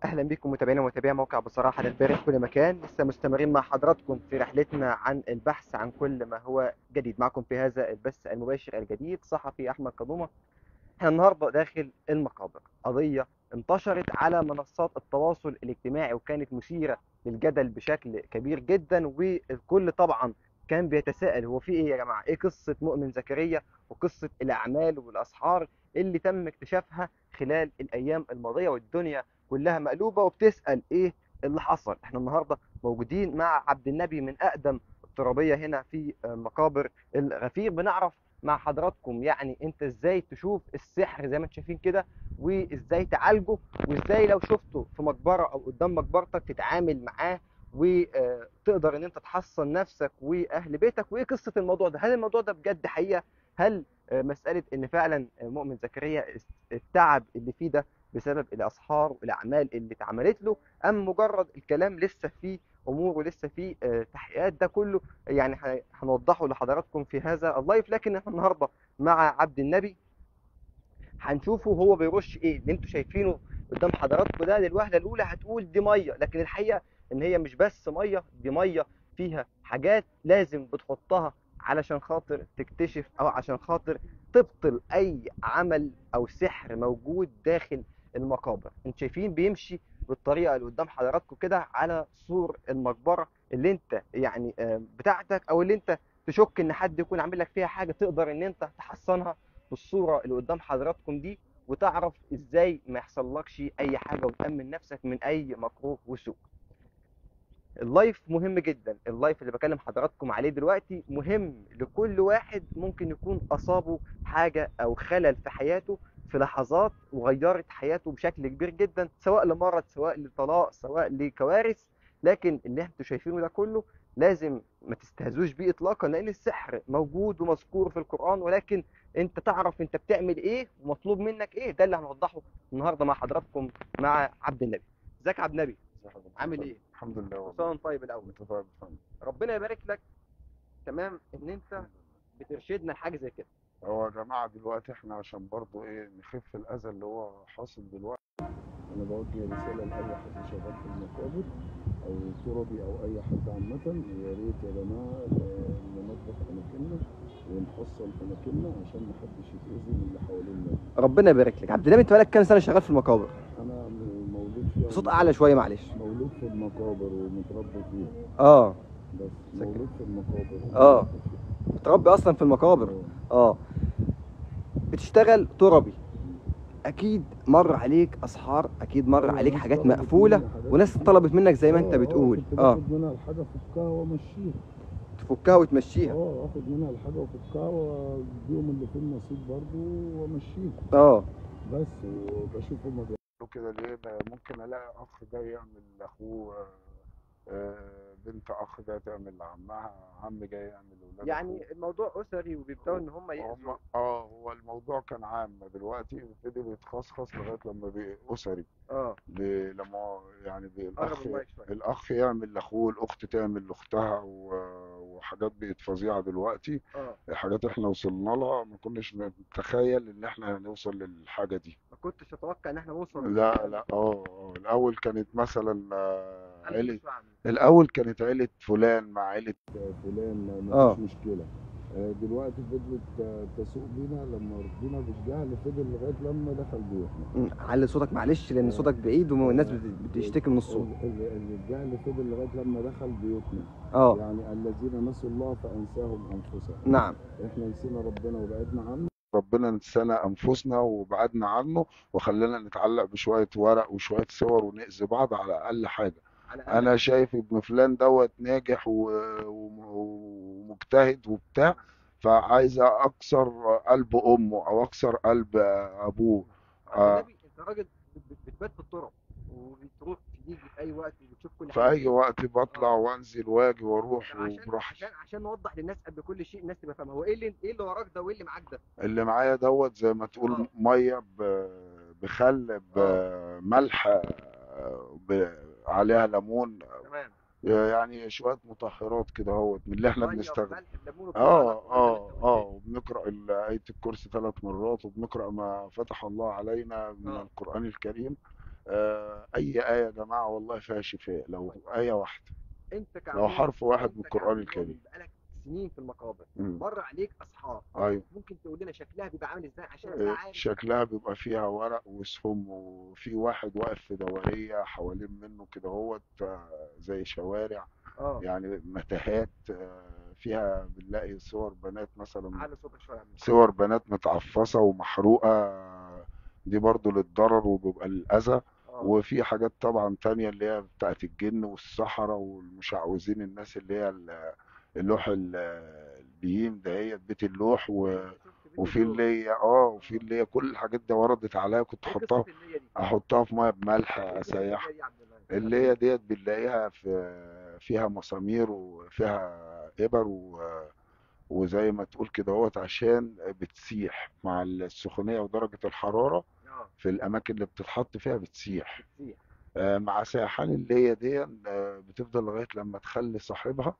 اهلا بكم متابعينا ومتابعي موقع بصراحه للبارح في كل مكان لسه مستمرين مع حضراتكم في رحلتنا عن البحث عن كل ما هو جديد معكم في هذا البث المباشر الجديد صحفي احمد قدومه احنا النهارده داخل المقابر قضيه انتشرت على منصات التواصل الاجتماعي وكانت مثيره للجدل بشكل كبير جدا والكل طبعا كان بيتساءل هو في ايه يا جماعه ايه قصه مؤمن زكريا وقصه الاعمال والاسحار اللي تم اكتشافها خلال الايام الماضيه والدنيا كلها مقلوبه وبتسال ايه اللي حصل احنا النهارده موجودين مع عبد النبي من اقدم الترابيه هنا في مقابر الغفير بنعرف مع حضراتكم يعني انت ازاي تشوف السحر زي ما انتم شايفين كده وازاي تعالجه وازاي لو شفته في مقبره او قدام مقبرتك تتعامل معاه وتقدر ان انت تحصن نفسك واهل بيتك وايه قصه الموضوع ده هل الموضوع ده بجد حقيقه هل مساله ان فعلا مؤمن زكريا التعب اللي فيه ده بسبب الاسحار والاعمال اللي اتعملت له ام مجرد الكلام لسه فيه امور ولسه فيه تحقيقات ده كله يعني هنوضحه لحضراتكم في هذا اللايف لكن احنا النهارده مع عبد النبي هنشوفه هو بيرش ايه اللي انتوا شايفينه قدام حضراتكم ده للوهله الاولى هتقول دي ميه لكن الحقيقه ان هي مش بس ميه دي ميه فيها حاجات لازم بتحطها علشان خاطر تكتشف او عشان خاطر تبطل اي عمل او سحر موجود داخل المقابر انتوا شايفين بيمشي بالطريقه اللي قدام حضراتكم كده على سور المقبره اللي انت يعني بتاعتك او اللي انت تشك ان حد يكون عامل لك فيها حاجه تقدر ان انت تحصنها بالصوره اللي قدام حضراتكم دي وتعرف ازاي ما يحصلكش اي حاجه وتامن نفسك من اي مكروه وسوء اللايف مهم جدا اللايف اللي بكلم حضراتكم عليه دلوقتي مهم لكل واحد ممكن يكون اصابه حاجه او خلل في حياته في لحظات وغيرت حياته بشكل كبير جدا سواء لمرض سواء لطلاق سواء لكوارث لكن اللي انتوا شايفينه ده كله لازم ما تستهزوش بيه اطلاقا لان السحر موجود ومذكور في القران ولكن انت تعرف انت بتعمل ايه ومطلوب منك ايه ده اللي هنوضحه النهارده مع حضراتكم مع عبد النبي ازيك يا عبد النبي عامل ايه الحمد لله والله حسام طيب الاول انت طيب يا فندم ربنا يبارك لك تمام ان انت بترشدنا لحاجه زي كده هو يا جماعه دلوقتي احنا عشان برضو ايه نخف الاذى اللي هو حاصل دلوقتي انا بوجه رساله لاي حد شغال في المقابر او تربي او اي حد عامه يا ريت يا جماعه ننظف اماكننا ونحصن اماكننا عشان ما حدش يتاذي من اللي حوالينا ربنا يبارك لك عبد النبي انت بقالك كام سنه شغال في المقابر انا مولود فيها بصوت اعلى شويه معلش مولود في المقابر ومتربي فيها اه بس مولود في المقابر اه. متربي اصلا في المقابر اه بتشتغل تربي اكيد مر عليك اسحار اكيد مر عليك حاجات مقفوله وناس طلبت منك زي ما انت بتقول كنت اه باخد منها الحاجه افكها وامشيها تفكها وتمشيها اه اخد منها الحاجه وافكها واديهم اللي فيه النصيب برضه وامشيها اه بس وبشوف هما بيعملوا كده ليه ده ممكن الاقي اخ ده يعمل لاخوه آه، بنت اخ ده تعمل لعمها عم جاي يعمل لاولاد يعني الموضوع اسري وبيبداوا ان هم هم يأذوا اه هو الموضوع كان عام دلوقتي فضل يتخصص لغايه لما بقى اسري اه ب- لما يعني ب- قرب الاخ المايك شويه الاخ يعمل لاخوه الاخت تعمل لاختها و- وحاجات بقت فظيعه دلوقتي اه حاجات احنا وصلنا لها ما كناش نتخيل ان احنا هنوصل للحاجه دي ما كنتش اتوقع ان احنا نوصل لا لا اه آه. الاول كانت مثلا آه، عندي عيله مشروع عامل. الاول كانت عيله فلان مع عيله فلان ما آه. فيش مشكله آه، دلوقتي فضلت آه، تسوق بينا لما ربنا بالجهل فضل لغايه لما دخل بيوتنا مم، علي صوتك معلش لان صوتك بعيد والناس بت- بتشتكي من الصوت ال- ال- الجهل فضل لغايه لما دخل بيوتنا اه يعني الذين نسوا الله فانساهم انفسهم نعم احنا نسينا ربنا وبعدنا عنه ربنا نسينا انفسنا وبعدنا عنه وخلانا نتعلق بشويه ورق وشويه صور ونأذي بعض على اقل حاجه على الأقل. انا شايف ابن فلان دوت ناجح و- وم- ومجتهد وبتاع فعايز اكسر قلب امه او اكسر قلب ابوه عبد آه. النبي انت راجل بت- بت- بتبات في الطرق وبتروح تيجي في اي وقت وبتشوف كل في حاجه اي وقت بطلع وانزل واجي واروح عشان وبراحتي عشان عشان نوضح للناس قبل كل شيء الناس تبقى فاهمه هو ايه اللي ايه اللي وراك ده وايه اللي معاك ده اللي معايا دوت زي ما آه. تقول ميه ب- بخل بملح ب- عليها ليمون تمام يعني شويه مطهرات كده اهوت من اللي احنا مية بنستخدم بملح بليمون اه وبتاع. اه اه وبنقرا ال- آية الكرسي ثلاث مرات وبنقرا ما فتح الله علينا من آه. القرآن الكريم آه، اي آية يا جماعة والله فيها شفاء لو آية واحدة انت لو كعبود حرف واحد انت من القرآن كعبود الكريم مؤمن بقالك سنين في المقابر مم. مر عليك اصحاب ايوه ممكن تقول لنا شكلها بيبقى عامل ازاي عشان ابقى آه، عارف شكلها بيبقى فيها ورق وسهم وفي واحد واقف في دورية حوالين منه كده هو زي شوارع اه يعني متاهات آه، فيها بنلاقي صور بنات مثلا على صوتك شويه يا عم. صور بنات متعفصة ومحروقة دي برضو للضرر وبيبقى للأذى اه وفي حاجات طبعا تانية اللي هي بتاعت الجن والسحرة والمشعوذين الناس اللي هي ال- اللوح ال- البيين دهيت بيت اللوح و... شفت فيديو وفي دول اللي هي اه وفي اللي هي كل الحاجات دي وردت عليا كنت ايه احطها قصه النية دي؟ احطها في ميه بملح ايه قصه اسيحها النية دي يا عبد الله؟ اللي هي ديت بنلاقيها في فيها مسامير وفيها ابر و... وزي ما تقول كده اهوت عشان بتسيح مع السخونية ودرجة الحرارة اه في الأماكن اللي بتتحط فيها بتسيح بتسيح آه، مع سيحان اللي هي دي آه، بتفضل لغاية لما تخلي صاحبها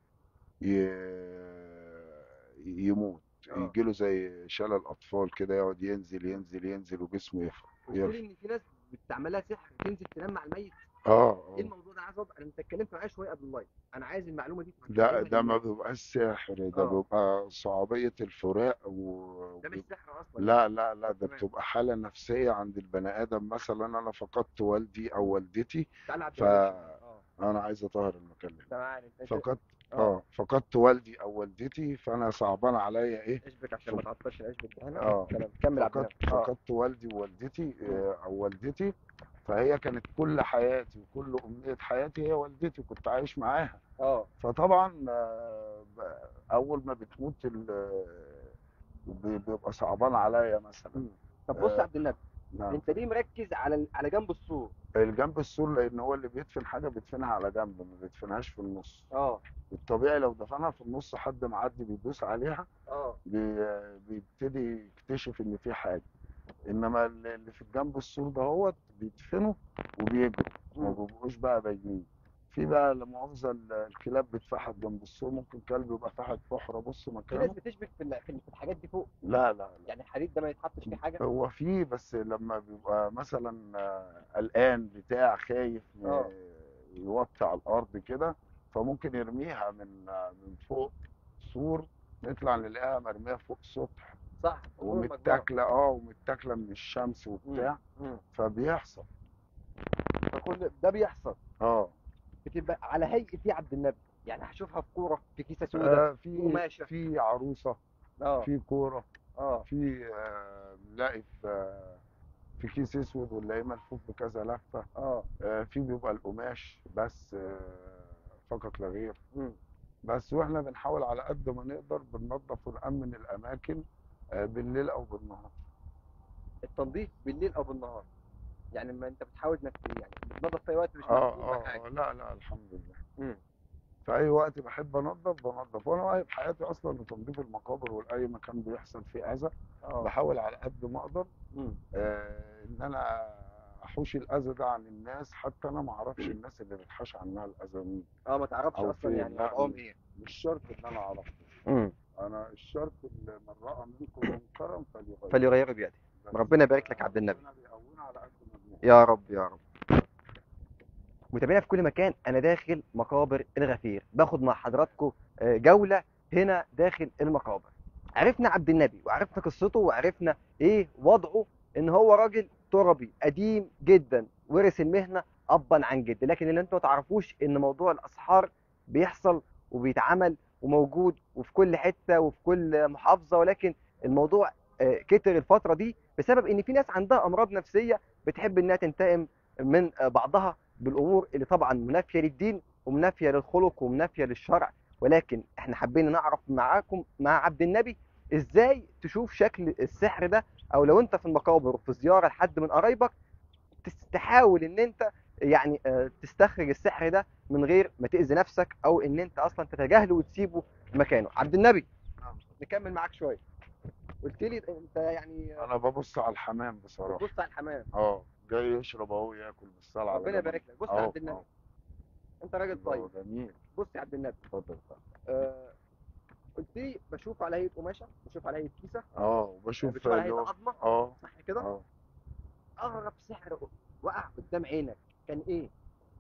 ي- يموت اه يجيله زي شلل أطفال كده يقعد ينزل ينزل ينزل وجسمه يفرق قلت لي يرفع ان في ناس بتعملها سحر تنزل تنام مع الميت اه ايه اه الموضوع ده عايز أض... انت اتكلمت معايا شويه قبل اللايف انا عايز المعلومه دي تبقى ده تفهمها ده ما للناس بيبقاش سحر ده اه بيبقى صعوبية الفراق ده مش و... سحر اصلا يعني لا لا لا ده تمام بتبقى حالة نفسية عند البني آدم مثلا أنا فقدت والدي أو مم. والدتي تعالى عبد الله شويه اه فأنا عايز أطهر المكان انت معانا انت انت فقدت اه اه فقدت والدي أو والدتي فأنا صعبان عليا إيه اشبك عشان ف... ما تعطلش الاشبك ده هنا اه تمام كمل عبد فقدت الله اه فقدت والدي ووالدتي مم. آه، أو والدتي فهي كانت كل حياتي وكل أمنية حياتي هي والدتي كنت عايش معاها اه فطبعا آه، ب- أول ما بتموت ال- بي- بيبقى صعبان عليا مثلا مم. طب بص يا آه، عبد النبي نعم انت ليه مركز على ال- على جنب السور الجنب السور لان هو اللي بيدفن حاجه بيدفنها على جنب ما بيدفنهاش في النص اه الطبيعي لو دفنها في النص حد معدي بيدوس عليها اه بي- بيبتدي يكتشف ان في حاجه انما اللي اللي في الجنب السور ده هو بيدفنوا وبيجروا ما مم. بيبقوش بقى باينين في بقى لا مؤاخذه ال- الكلاب بتفحت جنب السور ممكن كلب يبقى فاحت فحره بص في ناس مكانه بتشبك في ال- في ال- في الحاجات دي فوق لا لا لا يعني الحديد ده ما يتحطش فيه حاجه هو فيه بس لما بيبقى مثلا آه، قلقان بتاع خايف م- اه يوطي على الارض كده فممكن يرميها من آه، من فوق سور نطلع نلاقيها مرميه فوق سطح صح في فوق المقبره ومتاكله اه ومتاكله من الشمس مم. وبتاع مم. فبيحصل فكل ده بيحصل اه بتبقى على هيئه ايه يا عبد النبي يعني هشوفها في كوره في كيسه سوداء آه، في في قماشه في عروسه اه في كوره اه في آه، نلاقي في آه، في كيس اسود ونلاقيه ملفوف بكذا لفه اه آه، في بيبقى القماش بس آه، فقط لا غير مم. بس واحنا بنحاول على قد ما نقدر بننظف ونأمن الأماكن آه، بالليل أو بالنهار التنظيف بالليل او بالنهار يعني ما انت بتحاول انك يعني بتنظف في أي وقت مش اه محسوب اه بحاجه آه، لا لا الحمد لله مم. في أي وقت بحب أنظف بنظف وأنا واقف حياتي أصلا لتنظيف المقابر وأي مكان بيحصل فيه أذى اه بحاول على قد ما أقدر مم. آه، إن أنا أحوش الأذى ده عن الناس حتى أنا ما أعرفش الناس اللي بتحاش عنها الأذى مين اه ما تعرفش أو اصلا فين يعني لا وضعهم ايه مش شرط إن أنا أعرفه مم. أنا الشرط اللي من رأى منكم منكرا فليغيره فليغيروا بيده بس ربنا يبارك لك يا عبد النبي ربنا بيقوينا على قد ما بنقدر يا رب يا رب متابعينا في كل مكان انا داخل مقابر الغفير باخد مع حضراتكم آه، جوله هنا داخل المقابر عرفنا عبد النبي وعرفنا قصته وعرفنا ايه وضعه ان هو راجل تربي قديم جدا ورث المهنه ابا عن جد لكن اللي انتوا ما تعرفوش ان موضوع الاسحار بيحصل وبيتعمل وموجود وفي كل حته وفي كل محافظه ولكن الموضوع آه، كتر الفتره دي بسبب ان في ناس عندها امراض نفسيه بتحب انها تنتقم من آه، بعضها بالامور اللي طبعا منافيه للدين ومنافيه للخلق ومنافيه للشرع ولكن احنا حابين نعرف معاكم مع عبد النبي ازاي تشوف شكل السحر ده او لو انت في المقابر وفي زياره لحد من قرايبك تس- تحاول ان انت يعني آه، تستخرج السحر ده من غير ما تاذي نفسك او ان انت اصلا تتجاهله وتسيبه في مكانه عبد النبي نكمل معاك شويه قلت لي انت يعني انا ببص على الحمام بصراحه بص على الحمام اه جاي يشرب اهو ياكل بالصلاه على ربنا النبي يبارك لك بص يا اهو عبد النبي اهو انت راجل طيب الله جميل بص يا عبد النبي اتفضل آه، قلت لي بشوف على هيئه قماشه بشوف على هيئه كيسه اه وبشوف بشوف على اللي هيئه هو عظمه اه صح كده اه اغرب سحر وقع قدام عينك كان ايه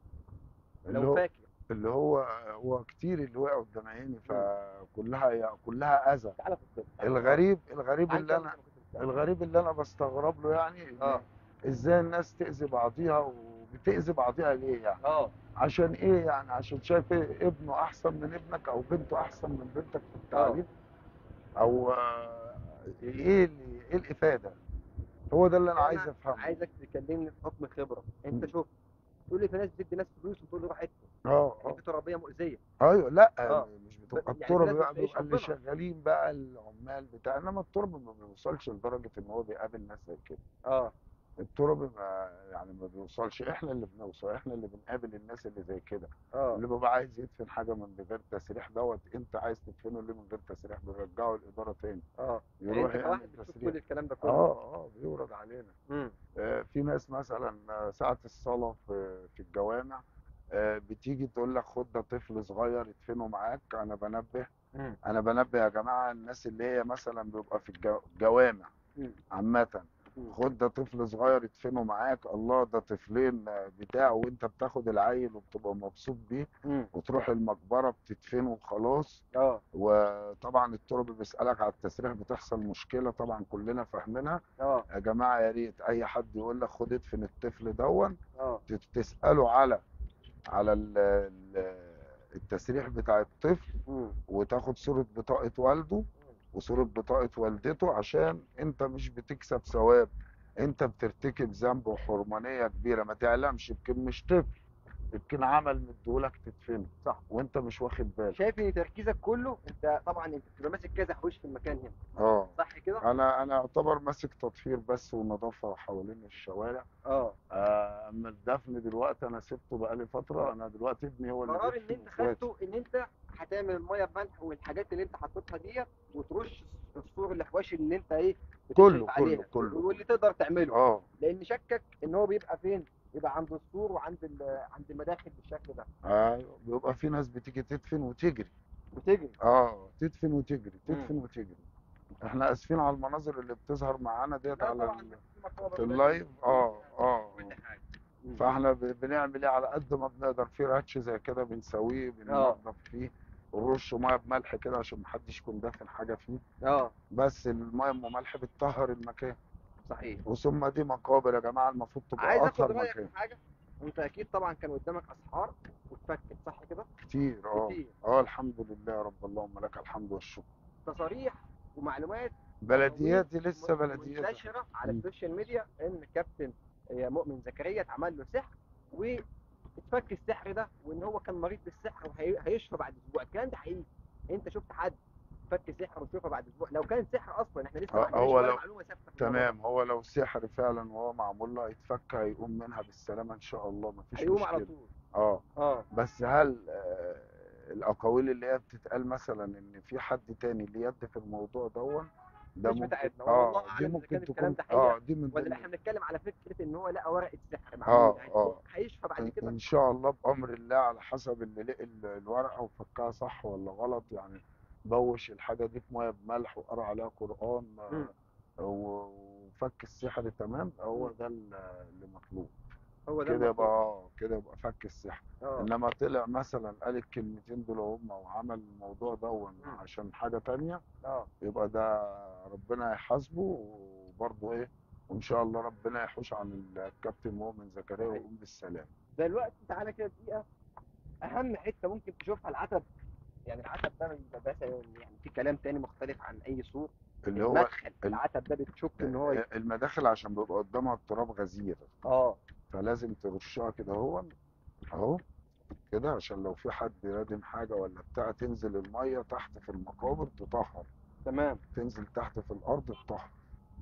اللي لو هو فاكر اللي هو هو كتير اللي وقع قدام عيني فكلها كلها اذى تعالى في الطب الغريب الغريب تعال اللي كمل انا زي ما كنت بتتكلم. الغريب اللي انا بستغرب له يعني إن اه ازاي الناس تأذي بعضيها وبتأذي بعضيها ليه يعني اه عشان ايه يعني عشان شايف إيه ابنه احسن من ابنك او بنته احسن من بنتك في التعليم او آه، ايه اللي ايه الافاده هو ده اللي انا عايز افهمه عايزك تكلمني بحكم خبره انت مم. شوف تقول لي في ناس بتدي ناس فلوس وتقول له روح ادفع اه يعني اه دي ترابيه مؤذيه ايوه لا آه. مش بتبقى يعني في التربه ناس بقى بتعيش بيبقى اللي ربنا. شغالين بقى العمال بتاع انما التربه ما بيوصلش لدرجه ان هو بيقابل ناس زي كده اه التربه ما يعني ما بيوصلش احنا اللي بنوصل احنا اللي بنقابل الناس اللي زي كده اه اللي بيبقى عايز يدفن حاجه من غير تسريح دوت انت عايز تدفنه ليه من غير تسريح بنرجعه الاداره تاني اه يعني يروح انت كواحد يعمل بتشوف تسريح كل الكلام ده كله اه اه بيورد علينا امم آه، في ناس مثلا آه، ساعة الصلاة في في الجوامع آه، بتيجي تقول لك خد ده طفل صغير ادفنه معاك انا بنبه امم انا بنبه يا جماعة الناس اللي هي مثلا بيبقى في الجو- الجوامع مم. عامة مم. خد ده طفل صغير ادفنه معاك الله ده طفلين آه، بتاع وانت بتاخد العيل وبتبقى مبسوط بيه امم وتروح المقبرة بتدفنه وخلاص اه وطبعا التربة بيسألك على التسريح بتحصل مشكلة طبعا كلنا فاهمينها اه يا جماعة يا ريت أي حد يقول لك خد ادفن الطفل دون اه تت- تسأله على على ال- ال- التسريح بتاع الطفل امم وتاخد صورة بطاقة والده وصورة بطاقة والدته عشان أنت مش بتكسب ثواب أنت بترتكب ذنب وحرمانية كبيرة ما تعلمش يمكن مش طفل يمكن عمل مديهولك تدفنه صح وأنت مش واخد بالك شايف ان تركيزك كله انت طبعا انت بتبقى ماسك كذا حوش في المكان هنا اه صح كده أنا أنا أعتبر ماسك تطهير بس ونظافة حوالين الشوارع اه آه، اما الدفن دلوقتي انا سبته بقالي فتره انا دلوقتي ابني هو اللي قرار ان بيدفن انت واخواتي خدته ان انت هتعمل الميه بملح والحاجات اللي انت حطيتها ديت وترش السور الحواشي اللي انت ايه كله- بتصرف كله- عليها كله. واللي تقدر تعمله اه لان شكك ان هو بيبقى فين يبقى عند السور وعند ال- عند المداخل بالشكل ده ايوه بيبقى في ناس بتيجي تدفن وتجري وتجري اه تدفن وتجري مم. تدفن وتجري احنا اسفين على المناظر اللي بتظهر معانا ديت لا على طبعا ال- في مقابر في ولازم اللايف اه اه كل حاجه مم. فاحنا ب- بنعمل ايه على قد ما بنقدر في راتش زي كده بنسويه بننضف فيه ونرش ميه بملح كده عشان محدش يكون دافن حاجه فيه اه بس الميه ام ملح بتطهر المكان صحيح وثم دي مقابر يا جماعه المفروض تبقى عايز اخد اطهر رايك مكان في حاجه انت اكيد طبعا كان قدامك اسحار واتفكت صح كده كتير اه كتير. اه الحمد لله يا رب اللهم لك الحمد والشكر تصاريح ومعلومات بلديات دي لسه م- بلديات منتشره على مم. السوشيال ميديا ان كابتن آه، مؤمن زكريا اتعمل له سحر واتفك السحر ده وان هو كان مريض بالسحر وهيشفى بعد اسبوع الكلام ده حقيقي انت شفت حد فك سحر وشفى بعد اسبوع لو كان سحر اصلا احنا لسه آه، ما عندناش هو ولا لو- معلومه ثابته في الموضوع تمام هو لو سحر فعلا وهو معمول له هيتفك هيقوم منها بالسلامه ان شاء الله ده. مفيش هيقوم على مشكله طول اه اه بس هل آه الاقاويل اللي هي بتتقال مثلا ان في حد تاني ليه يد في الموضوع دون ده مش ممكن بتاعتنا اه والله دي اعلم اذا ممكن كان الكلام تكون ده حقيقه اه دي من ولا ضمن احنا بنتكلم على فكره ان هو لقى ورقه سحر اه معمول يعني هو اه هيشفى بعد كده ان شاء الله بامر الله على حسب اللي لقي ال- الورقه وفكها صح ولا غلط يعني بوش الحاجه دي في ميه بملح وقرا عليها قران مم. آه، و- وفك السحر تمام هو مم. ده ال- اللي مطلوب هو ده كده يبقى المطلوب. اه كده يبقى فك السحر اه انما طلع مثلا قال الكلمتين دول هم وعمل الموضوع ده مم. عشان حاجه تانية اه يبقى ده ربنا يحاسبه وبرضه ايه وان شاء الله ربنا يحوش عن الكابتن مؤمن زكريا صحيح. ويقوم بالسلام دلوقتي تعالى كده دقيقة أهم حتة ممكن تشوفها العتب يعني العتب ده بيبقى مثلا يعني في كلام تاني مختلف عن أي سور اللي هو المدخل ال- العتب ده بتشك إن هو ي- المداخل عشان بيبقى قدامها التراب غزير اه فلازم ترشها كده اهو اهو كده عشان لو في حد رادم حاجه ولا بتاع تنزل الميه تحت في المقابر تطهر تمام تنزل تحت في الارض تطهر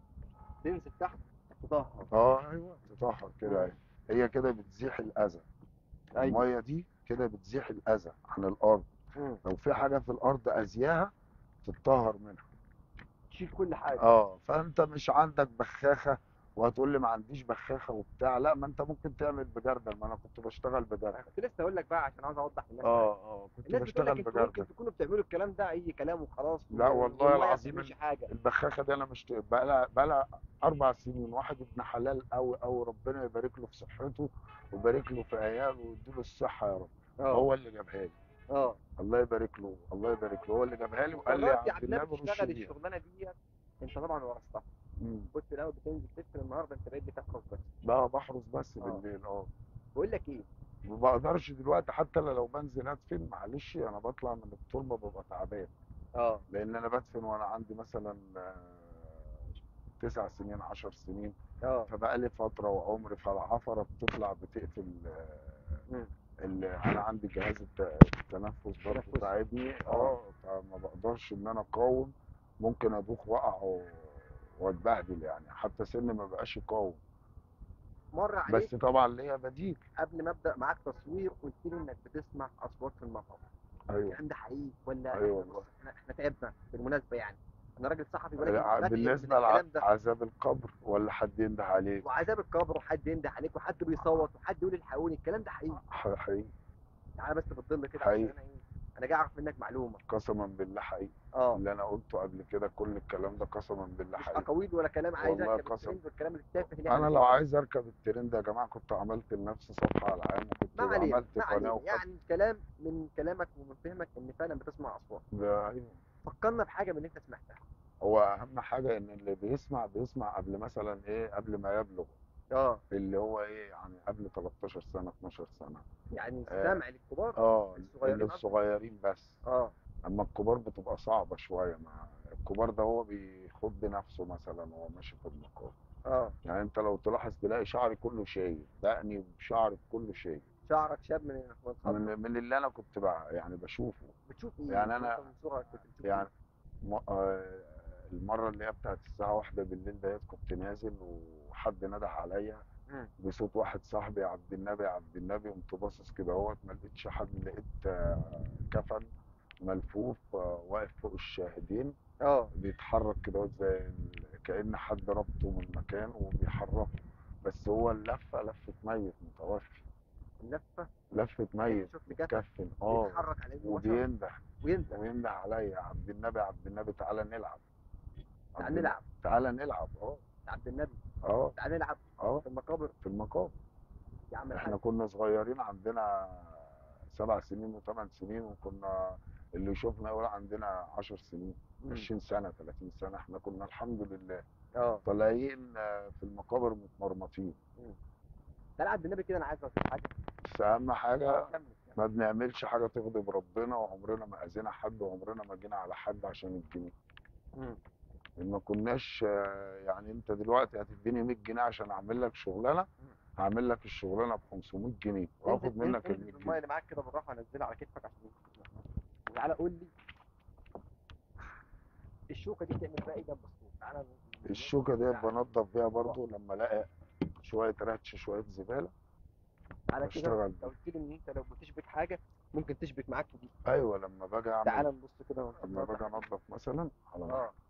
تنزل تحت تطهر اه ايوه تطهر كده اهي هي كده بتزيح الاذى أيوه الميه دي كده بتزيح الاذى عن الارض مم. لو في حاجه في الارض اذياها تتطهر منها تشيل كل حاجة اه فانت مش عندك بخاخه وهتقول لي ما عنديش بخاخه وبتاع لا ما انت ممكن تعمل بجردل ما انا كنت بشتغل انا بجردل كنت لسه اقول لك بقى عشان عاوز اوضح للناس اه اه كنت الناس بتقول بشتغل لك انتوا ممكن بجردل تكونوا بتعملوا الكلام ده اي كلام وخلاص لا و- والله والله ما العظيم بتعملش حاجه البخاخه دي انا مش بقى لها بقى لها اربع سنين واحد ابن حلال قوي قوي ربنا يبارك له في صحته ويبارك له في عياله ويديله الصحه يا رب اه هو اللي جابها لي اه الله يبارك له الله يبارك له هو اللي جابها لي وقال لي يا قررت يا عبد عبد الله الله رش تشتغل بيها الشغلانه ديت انت طبعا ورثتها مم. كنت الاول بتنزل تشتغل النهارده انت بقيت بتحرص بس بقى بحرس بس اه بالليل اه بقول لك ايه ما بقدرش دلوقتي حتى لو بنزل ادفن معلش انا بطلع من التربه ببقى تعبان اه لان انا بدفن وانا عندي مثلا آه، تسع سنين عشر سنين اه فبقى لي فتره وعمر فالعفره بتطلع بتقفل آه، مم. ال- انا عندي جهاز الت- التنفس برضه تنفس تعبني اه اه فما بقدرش ان انا اقاوم ممكن ادوخ واقع و- واتبهدل يعني حتى سني ما بقاش يقاوم مر عليك بس طبعا ليا بديل قبل ما ابدا معاك تصوير قلت لي انك بتسمع اصوات في المقام ايوه الكلام ده حقيقي ولا ايوه احنا بص والله احنا احنا تعبنا بالمناسبه يعني انا راجل صحفي ولكن ع- بتاكد من بالنسبه الكلام ده لعذاب القبر ولا حد ينده عليك وعذاب القبر وحد ينده عليك وحد بيصوت وحد يقول الحقوني الكلام ده حقيقي ح- حقيقي تعالى بس في الظل كده عشان حقيقي انا ايه انا جاي اعرف منك معلومه قسما بالله حقيقي اه اللي انا قلته قبل كده كل الكلام ده قسما بالله مش حقيقي اقاويل ولا كلام عايز والله اركب قسم الترند والكلام التافه اللي احنا انا لو بنسمعه عايز اركب الترند يا جماعه كنت عملت لنفسي صفحه على العام وكنت ما علينا عملت ما قناه علينا وخدت يعني الكلام من كلامك ومن فهمك ان فعلا بتسمع اصوات ده ايوه فكرنا بحاجه من اللي انت سمعتها هو اهم حاجه ان اللي بيسمع بيسمع قبل مثلا ايه قبل ما يبلغ اه اللي هو ايه يعني قبل 13 سنه 12 سنه يعني اه, السمع للكبار آه الصغيرين اللي قصدك الصغيرين بس اه اما الكبار بتبقى صعبه شويه مع الكبار ده هو بيخض نفسه مثلا وهو ماشي في المقام اه يعني انت لو تلاحظ تلاقي شعري كله شايب دقني بشعري كله شايب شعرك شاب من من الخضر من من اللي انا كنت بقى يعني بشوفه بتشوف ايه يعني انت انا من صغرك كنت بتشوف ايه يعني م- آه، المرة اللي هي بتاعت الساعة واحدة بالليل ديت كنت نازل وحد نده عليا مم. بصوت واحد صاحبي يا عبد النبي يا عبد النبي قمت باصص كده اهوت ما لقيتش حد لقيت آه، كفن ملفوف آه، واقف فوق الشاهدين اه بيتحرك كده اهوت زي ال- كأن حد ربطه من مكان وبيحركه بس هو اللفة لفة ميت متوفي اللفه لفة انت ميت شفت كفن متكفن اه بيتحرك على ايده بشر وبينده وينده وينده عليا يا عبد النبي يا عبد النبي تعالى نلعب تعال عبد النبي نلعب تعالى نلعب اه عبد النبي اه تعال نلعب اه في المقابر في المقام يا عم احنا الحاج كنا صغيرين عندنا سبع سنين وثمان سنين وكنا اللي يشوفنا يقول عندنا عشر سنين مم. عشرين سنة ثلاثين سنة احنا كنا الحمد لله اه طالعين آه، في المقابر متمرمطين مم. تعال عبد النبي كده انا عايز اقول حاجه بس اهم حاجة اه كمل ما بنعملش حاجة تغضب ربنا وعمرنا ما اذينا حد وعمرنا ما جينا على حد عشان الجنيه مم. ما كناش آه، يعني انت دلوقتي هتديني 100 جنيه عشان اعمل لك شغلانه هعمل لك الشغلانه ب 500 جنيه واخد انزل منك ال انزل 100 بالميه جنيه اللي معاك كده بالراحه نزلها على كتفك عشان يمسك وتعالى قول لي الشوكه دي بتعمل بقى ايه جنب الصوت تعالى ن- الشوكه ديت تعالى. بنضف بيها برضو لما الاقي شويه راتش شويه زباله تعالى كده بشتغل انت قلت لي ان انت لو بتشبك حاجه ممكن تشبك معاك في دي ايوه لما باجي اعمل تعالى نبص كده لما باجي انضف مثلا على ما اه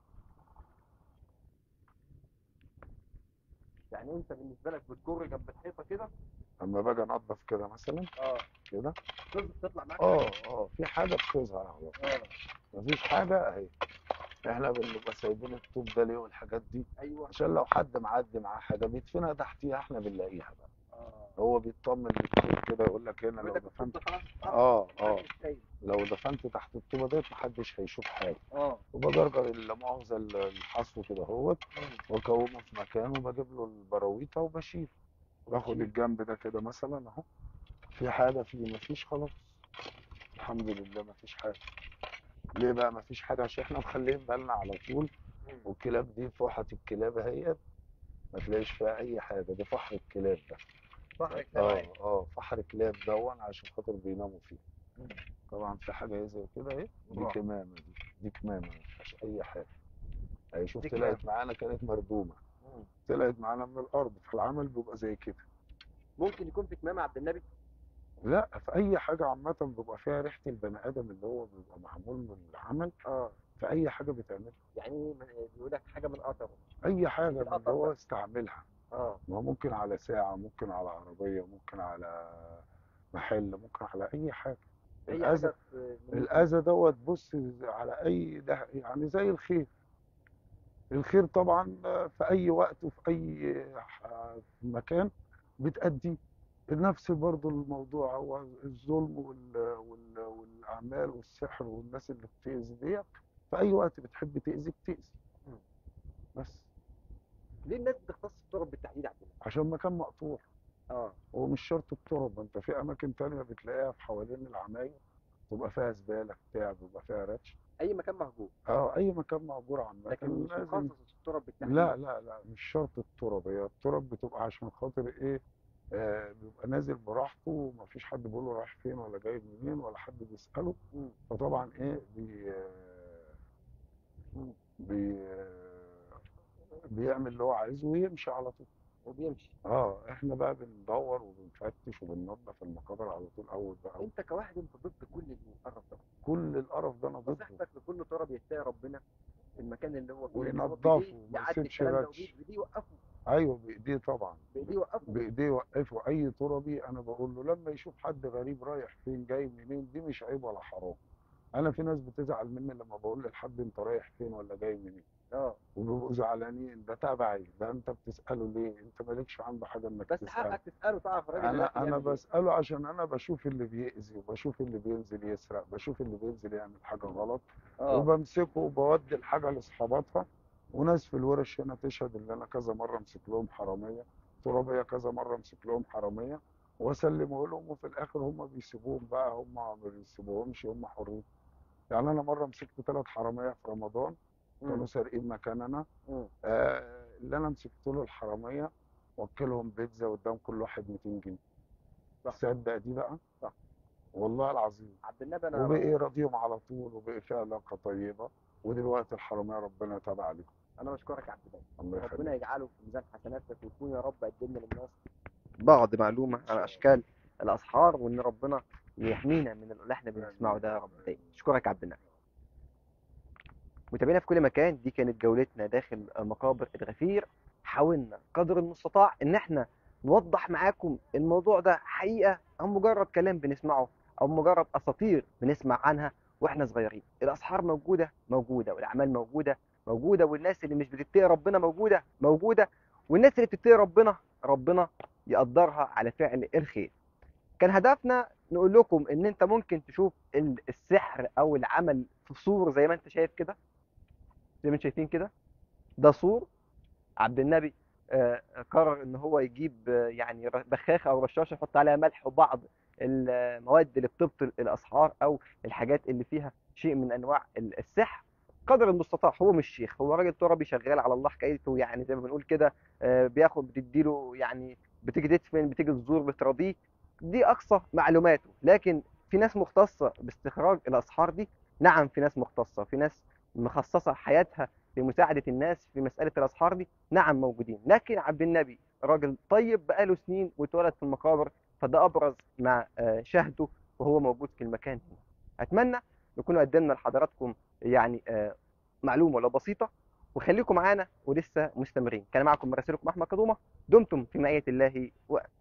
يعني انت بالنسبه لك بتجر جنب الحيطه كده لما باجي انضف كده مثلا اه كده تظ- تطلع معاك اه اه في حاجه بتظهر اهو اه مفيش حاجه اهي احنا بنبقى سايبين الطوب ده ليه والحاجات دي ايوه عشان لو حد معدي معاه حاجه بيدفنها تحتيها احنا بنلاقيها بقى اه هو بيطمن للطوب كده يقول لك هنا لو وانت دفنت كنت خلاص اه اه محدش شايف. لو دفنت تحت الطوبه ديت محدش هيشوف حاجه اه وبجرجر لا مؤاخذه الحصو كده اهوت واكومه في مكانه وبجيب له البراويطه وبشيل باخد وبتشيل. الجنب ده كده مثلا اهو في حاجه فيه مفيش خلاص الحمد لله مفيش حاجه ليه بقى مفيش حاجه عشان احنا مخليين بالنا على طول مم. والكلاب دي فحة الكلاب اهيت ما تلاقيش فيها اي حاجه دي فحر الكلاب ده ظهرك اه اه فحر كلاب دون عشان خاطر بيناموا فيه مم. طبعا في حاجه ايه زي كده اهي دي آه. كمامه دي دي كمامه ما فيهاش اي حاجه اهي شوف دي طلعت كمامة. معانا كانت مردومه مم. طلعت معانا من الارض فالعمل بيبقى زي كده ممكن يكون في كمامه عبد النبي لا في اي حاجه عامه بيبقى فيها ريحه البني ادم اللي هو بيبقى معمول من العمل اه في اي حاجه بيتعملها يعني ايه من- بيقول لك حاجه من قطره اي حاجه من اللي القطر هو ده. استعملها اه ما هو ممكن على ساعة ممكن على عربية ممكن على محل ممكن على أي حاجة اي الأذى حاجه في من- الأذى دوت بص على أي ده يعني زي الخير الخير طبعا في أي وقت وفي أي ح- مكان بتأدي نفس برضو الموضوع هو الظلم وال... وال... والأعمال والسحر والناس اللي بتأذي ديت في أي وقت بتحب تأذيك تأذي مم. بس ليه الناس بتختص التراب بالتحديد عندنا عشان مكان مقطوع اه هو مش شرط التراب انت في اماكن تانية بتلاقيها في حوالين العماير تبقى فيها زبالة بتاع بيبقى فيها رتش اي مكان مهجور اه اي مكان مهجور عامة لكن مش لازم مخصص التراب بالتحديد لا لا لا مش شرط التراب هي التراب بتبقى عشان خاطر ايه آه بيبقى نازل براحته ومفيش حد بيقول له رايح فين ولا جاي منين ولا حد بيسأله مم. فطبعا ايه بي آه، مم. بي آه، بيعمل اللي هو عايزه ويمشي على طول وبيمشي اه احنا بقى بندور وبنفتش وبننظف المقابر على طول اول باول انت كواحد انت ضد كل القرف ده كل القرف ده انا ضده نصيحتك لكل تراب يتقي ربنا في المكان اللي هو فيه وينضفه هو بإيديه وما يعدي يسيبش الكلام ده رتش. وبإيديه بإيديه يوقفه ايوه بايديه طبعا بإيديه يوقفه بايديه يوقفه اي تربي انا بقول له لما يشوف حد غريب رايح فين جاي منين دي مش عيب ولا حرام انا في ناس بتزعل مني لما بقول لحد انت رايح فين ولا جاي منين اه وبيبقوا زعلانين ده تبعي ده انت بتساله ليه انت مالكش عنده حاجه انك بس تساله حقك تسأله تعرف الراجل ده انا دلوقتي انا بيعمل إيه. بساله عشان انا بشوف اللي بيأذي وبشوف اللي بينزل يسرق بشوف اللي بينزل يعمل حاجه غلط اه وبمسكه وبودي الحاجه لاصحاباتها وناس في الورش هنا تشهد ان انا كذا مره امسك لهم حراميه ترابيه كذا مره امسك لهم حراميه واسلمه لهم وفي الاخر هم بيسيبوهم بقى هم ما بيسيبوهمش هم حرين يعني انا مره مسكت ثلاث حراميه في رمضان مم. كانوا سارقين مكاننا مم. آه اللي انا مسكت له الحراميه وكلهم بيتزا قدام كل واحد 200 جنيه صح. تصدق دي بقى صح. والله العظيم عبد النبي انا وبقي راضيهم على طول وبقي في علاقه طيبه ودلوقتي الحراميه ربنا يتابع عليهم انا بشكرك يا عبد النبي الله ربنا يخليك يجعله في ميزان حسناتك ويكون يا رب قدمنا للناس بعض معلومه عن اشكال الاسحار وان ربنا يحمينا من اللي احنا بنسمعه ده يا رب دايما اشكرك يا عبد النبي متابعينا في كل مكان دي كانت جولتنا داخل مقابر الغفير حاولنا قدر المستطاع ان احنا نوضح معاكم الموضوع ده حقيقه او مجرد كلام بنسمعه او مجرد اساطير بنسمع عنها واحنا صغيرين الاسحار موجوده موجوده والاعمال موجوده موجوده والناس اللي مش بتتقي ربنا موجوده موجوده والناس اللي بتتقي ربنا ربنا يقدرها على فعل الخير كان هدفنا نقول لكم ان انت ممكن تشوف ال- السحر او العمل في صور زي ما انت شايف كده زي ما انتم شايفين كده ده صور عبد النبي آه، قرر ان هو يجيب آه، يعني ر- بخاخه او رشاشه يحط عليها ملح وبعض المواد اللي بتبطل الاسحار او الحاجات اللي فيها شيء من انواع ال- السحر قدر المستطاع هو مش شيخ هو راجل تربي شغال على الله حكايته يعني زي ما بنقول كده آه، بياخد بتديله يعني بتيجي تدفن بتيجي تزور بتراضيه دي اقصى معلوماته لكن في ناس مختصه باستخراج الاسحار دي نعم في ناس مختصه في ناس مخصصه حياتها لمساعده الناس في مساله الاسحار دي نعم موجودين لكن عبد النبي راجل طيب بقاله سنين واتولد في المقابر فده ابرز ما آه، شاهده وهو موجود في المكان هنا اتمنى نكون قدمنا لحضراتكم يعني آه، معلومه ولو بسيطه وخليكم معانا ولسه مستمرين كان معكم مراسلكم احمد كدومه دمتم في معيه الله وأمنه